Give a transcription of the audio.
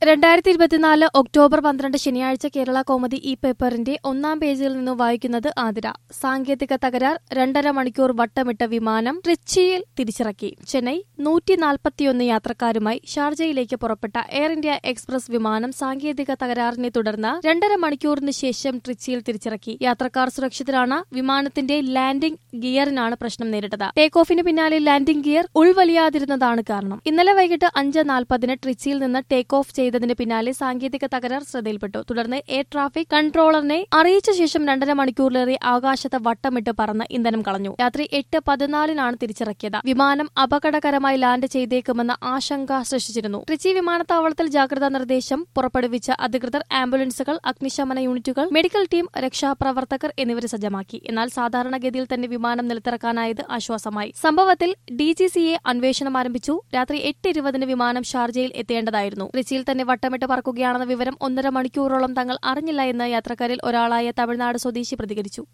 രണ്ടായിരത്തി ഇരുപത്തിനാല് ഒക്ടോബർ പന്ത്രണ്ട് ശനിയാഴ്ച കേരള കോമഡി ഈ പേപ്പറിന്റെ ഒന്നാം പേജിൽ നിന്ന് വായിക്കുന്നത് ആതിര സാങ്കേതിക തകരാർ രണ്ടര മണിക്കൂർ വട്ടമിട്ട വിമാനം ട്രിച്ചിയിൽ തിരിച്ചിറക്കി ചെന്നൈ നൂറ്റി നാൽപ്പത്തിയൊന്ന് യാത്രക്കാരുമായി ഷാർജയിലേക്ക് പുറപ്പെട്ട എയർ ഇന്ത്യ എക്സ്പ്രസ് വിമാനം സാങ്കേതിക തകരാറിനെ തുടർന്ന് രണ്ടര മണിക്കൂറിന് ശേഷം ട്രിച്ചിയിൽ തിരിച്ചിറക്കി യാത്രക്കാർ സുരക്ഷിതരാണ് വിമാനത്തിന്റെ ലാൻഡിംഗ് ഗിയറിനാണ് പ്രശ്നം നേരിട്ടത് ടേക്ക് ഓഫിന് പിന്നാലെ ലാൻഡിംഗ് ഗിയർ ഉൾവലിയാതിരുന്നതാണ് കാരണം ഇന്നലെ വൈകിട്ട് അഞ്ച് നാൽപ്പതിന് ട്രിച്ചിയിൽ നിന്ന് ടേക്ക് ഓഫ് ചെയ്തതിന് പിന്നാലെ സാങ്കേതിക തകരാർ ശ്രദ്ധയിൽപ്പെട്ടു തുടർന്ന് എയർ ട്രാഫിക് കൺട്രോളറിനെ അറിയിച്ച ശേഷം രണ്ടര മണിക്കൂറിലേറെ ആകാശത്ത് വട്ടമിട്ട് പറന്ന് ഇന്ധനം കളഞ്ഞു രാത്രി എട്ട് പതിനാലിനാണ് തിരിച്ചിറക്കിയത് വിമാനം അപകടകരമായി ലാൻഡ് ചെയ്തേക്കുമെന്ന ആശങ്ക സൃഷ്ടിച്ചിരുന്നു ട്രിച്ചി വിമാനത്താവളത്തിൽ ജാഗ്രതാ നിർദ്ദേശം പുറപ്പെടുവിച്ച അധികൃതർ ആംബുലൻസുകൾ അഗ്നിശമന യൂണിറ്റുകൾ മെഡിക്കൽ ടീം രക്ഷാപ്രവർത്തകർ എന്നിവരെ സജ്ജമാക്കി എന്നാൽ സാധാരണഗതിയിൽ തന്നെ വിമാനം നിലത്തിറക്കാനായത് ആശ്വാസമായി സംഭവത്തിൽ ഡിജിസിഎ അന്വേഷണം ആരംഭിച്ചു രാത്രി എട്ട് ഇരുപതിന് വിമാനം ഷാർജയിൽ എത്തേണ്ടതായിരുന്നു ട്രിച്ചിയിൽ തന്നെ വട്ടമിട്ട് പറക്കുകയാണെന്ന വിവരം ഒന്നര മണിക്കൂറോളം തങ്ങൾ അറിഞ്ഞില്ല എന്ന് യാത്രക്കാരിൽ ഒരാളായ തമിഴ്നാട് സ്വദേശി പ്രതികരിച്ചു